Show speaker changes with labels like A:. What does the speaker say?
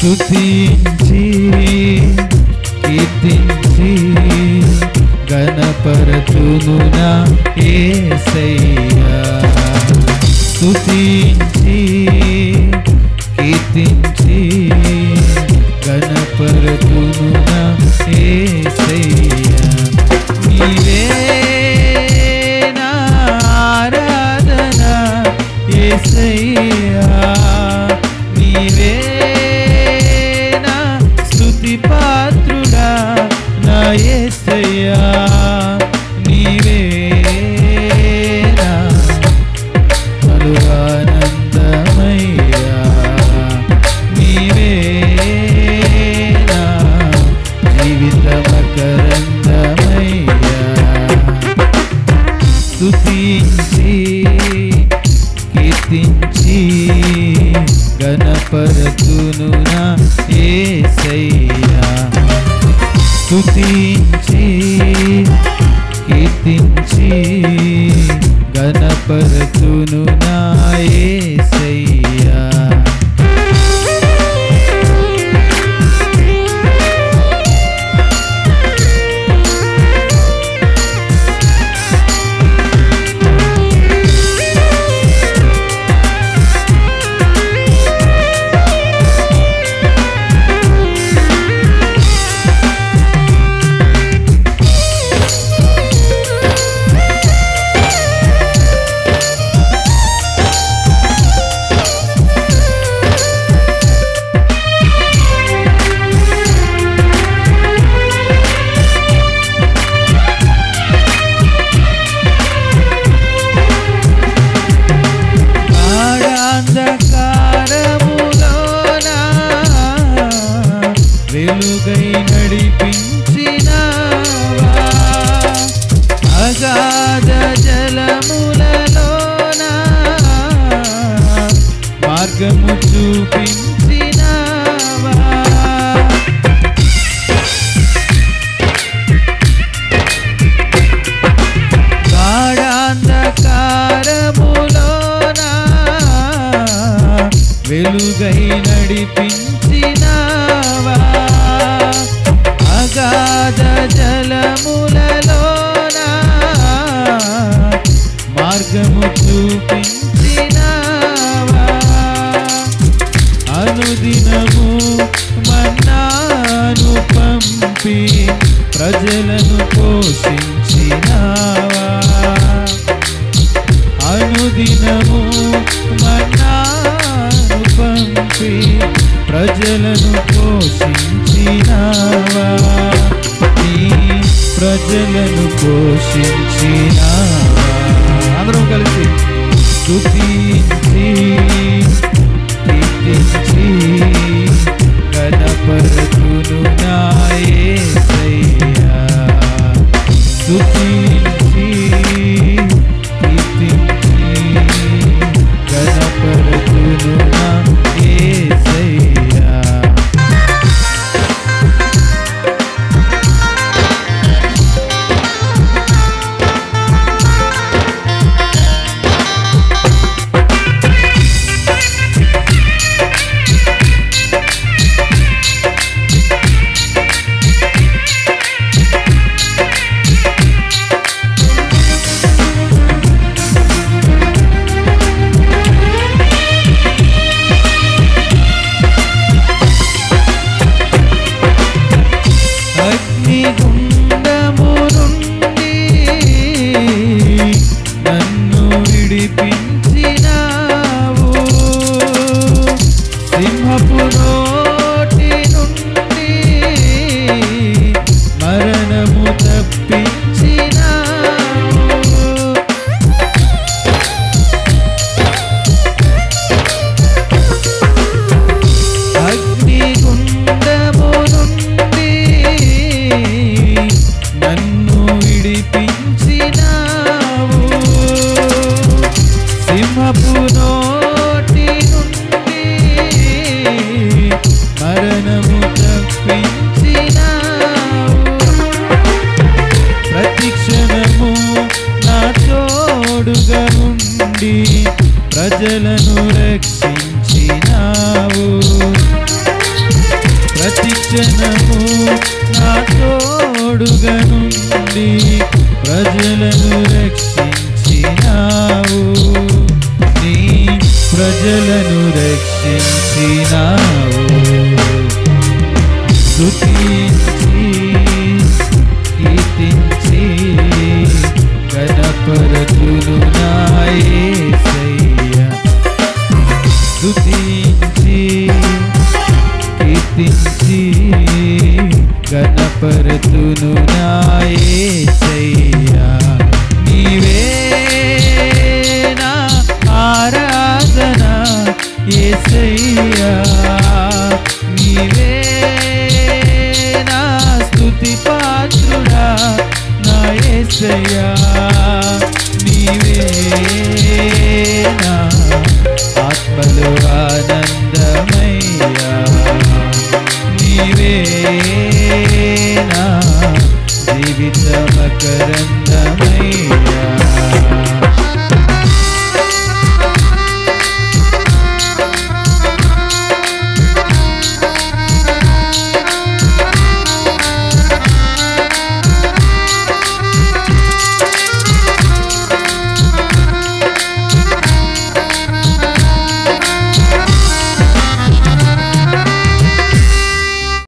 A: స్తుతించి కీర్తించి గణపరతును నా యేసయ్యా స్తుతించి కీర్తించి గణపరతును నా యేసయ్యా నీవే నా ఆరాధన యేసయ్యా నీవే నా స్తుతి పాత్రుడా నా యేసయ్యా నీవే నా పలువానందమయ్యా నీవే నా జీవితమకరందమయ్యా స్తుతించి కీర్తించి గణపరతును నా యేసయ్యా స్తుతించి కీర్తించి గణపరతును నా యేసయ్యా గాఢాంధకారములోన వెలుగై నడిపించినావా అగాధ జలములలోన మార్గము చూపించినావా గాఢాంధకారములోన వెలుగై నడిపించినావా అగాధ జలములలోన మార్గము చూపించినావా అనుదినము మన్నాను పంపి ప్రజలను పోషించినావా అనుదినము మన్నాను పంపి ప్రజలను పోషించినావా నీ ప్రజలను పోషించినావా అందరం కలిసి స్తుతించి కీర్తించి గణపరతును నా యేసయ్యా స్తుతించి కీర్తించి గణపరతును నా యేసయ్యా అగ్నిగుండము నుండి నన్ను విడిపించినావు సింహపు నోటి నుండి మరణము తప్పించినావు అగ్నిగుండము నుండి నన్ను విడిపించినావు సింహపు నోటి నుండి మరణము తప్పించినావు ప్రతి క్షణము నా తోడుగా ఉండి ప్రజలను రక్షించినావు క్షణము నా తోడుగా నుండి ప్రజలను రక్షించినావు నీ ప్రజలను రక్షించినావు స్తుతించి కీర్తించి గణపరతులు నాయసయ్య స్తుతించి కీర్తించి గణపరతును నాయసయ్య నీవే నా ఆరాధన యేసయ్యా నీవే నా స్తుతి పాత్రుడా నా యేసయ్యా నీవే నా ఆత్మలో ఆనందమయ్యా నీవే నా జీవిత మకరందమయ్యా